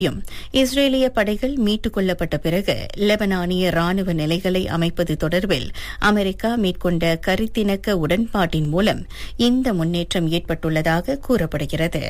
யும் இஸ்ரேலிய படைகள் மீட்டுக் கொள்ளப்பட்ட பிறகு லெபனானிய ராணுவ நிலைகளை அமைப்பது தொடர்பில் அமெரிக்கா மேற்கொண்ட கருத்திணக்க உடன்பாட்டின் மூலம் இந்த முன்னேற்றம் ஏற்பட்டுள்ளதாக கூறப்படுகிறது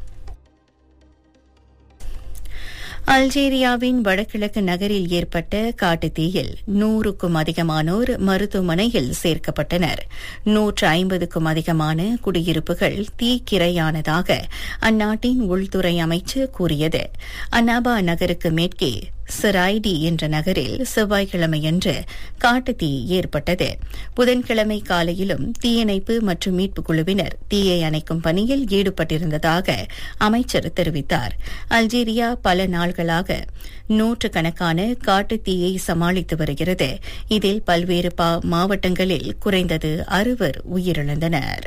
அல்ஜீரியாவின் வடகிழக்கு நகரில் ஏற்பட்ட காட்டுத்தீயில் நூறுக்கும் அதிகமானோர் மருத்துவமனையில் சேர்க்கப்பட்டனர் நூற்று ஐம்பதுக்கும் அதிகமான குடியிருப்புகள் தீக்கிரையானதாக அந்நாட்டின் உள்துறை அமைச்சு கூறியது அன்னாபா நகருக்கு மேற்கே சிராய்டி என்ற நகரில் செவ்வாய்க்கிழமையன்று காட்டுத்தீ ஏற்பட்டது புதன்கிழமை காலையிலும் தீயணைப்பு மற்றும் மீட்புக் குழுவினர் தீயை அணைக்கும் பணியில் ஈடுபட்டிருந்ததாக அமைச்சர் தெரிவித்தார் அல்ஜீரியா பல நாள்களாக நூற்றுக்கணக்கான காட்டுத்தீயை சமாளித்து வருகிறது இதில் பல்வேறு மாவட்டங்களில் குறைந்தது அறுவர் உயிரிழந்தனர்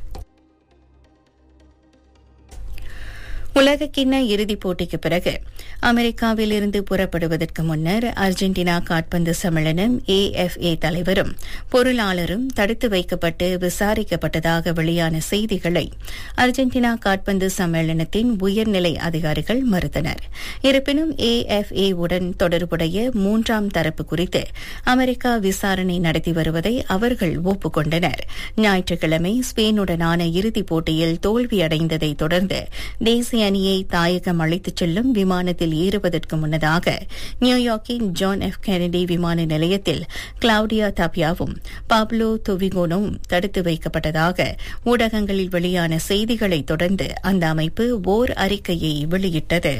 உலகக்கிண்ண இறுதிப் போட்டிக்கு பிறகு அமெரிக்காவில் இருந்து புறப்படுவதற்கு முன்னர் அர்ஜென்டினா காட்பந்து சம்மேளனம் ஏஎஃப்ஏ தலைவரும் பொருளாளரும் தடுத்து வைக்கப்பட்டு விசாரிக்கப்பட்டதாக வெளியான செய்திகளை அர்ஜென்டினா காட்பந்து சம்மேளனத்தின் உயர்நிலை அதிகாரிகள் மறுத்தனர் இருப்பினும் ஏஎஃப்ஏ உடன் தொடர்புடைய மூன்றாம் தரப்பு குறித்து அமெரிக்கா விசாரணை நடத்தி வருவதை அவர்கள் ஒப்புக்கொண்டனர் ஞாயிற்றுக்கிழமை ஸ்பெயினுடனான இறுதிப் போட்டியில் தோல்வியடைந்ததை தொடர்ந்து தேசிய அணியை தாயகம் அழைத்துச் செல்லும் விமானத்தில் ஏறுவதற்கு முன்னதாக நியூயார்க்கின் ஜான் எஃப் கெனடி விமான நிலையத்தில் கிளவுடியா தபியாவும் பாப்லோ தொவிகோனும் தடுத்து வைக்கப்பட்டதாக ஊடகங்களில் வெளியான செய்திகளை தொடர்ந்து அந்த அமைப்பு ஓர் அறிக்கையை வெளியிட்டது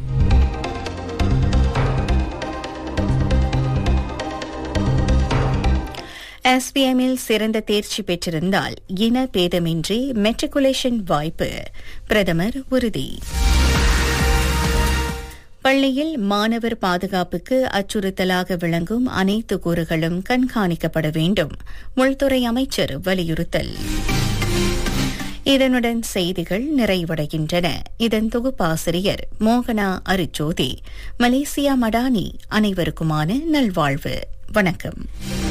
எஸ்பிஎம்மில் சிறந்த தேர்ச்சி பெற்றிருந்தால் இன பேதமின்றி மெட்ரிகுலேஷன் வாய்ப்பு பிரதமர் உறுதி பள்ளியில் மாணவர் பாதுகாப்புக்கு அச்சுறுத்தலாக விளங்கும் அனைத்து கூறுகளும் கண்காணிக்கப்பட வேண்டும் உள்துறை அமைச்சர் வலியுறுத்தல் இதனுடன் செய்திகள் நிறைவடைகின்றன இதன் தொகுப்பாசிரியர் மோகனா அருச்சோதி மலேசியா மடானி அனைவருக்குமான நல்வாழ்வு வணக்கம்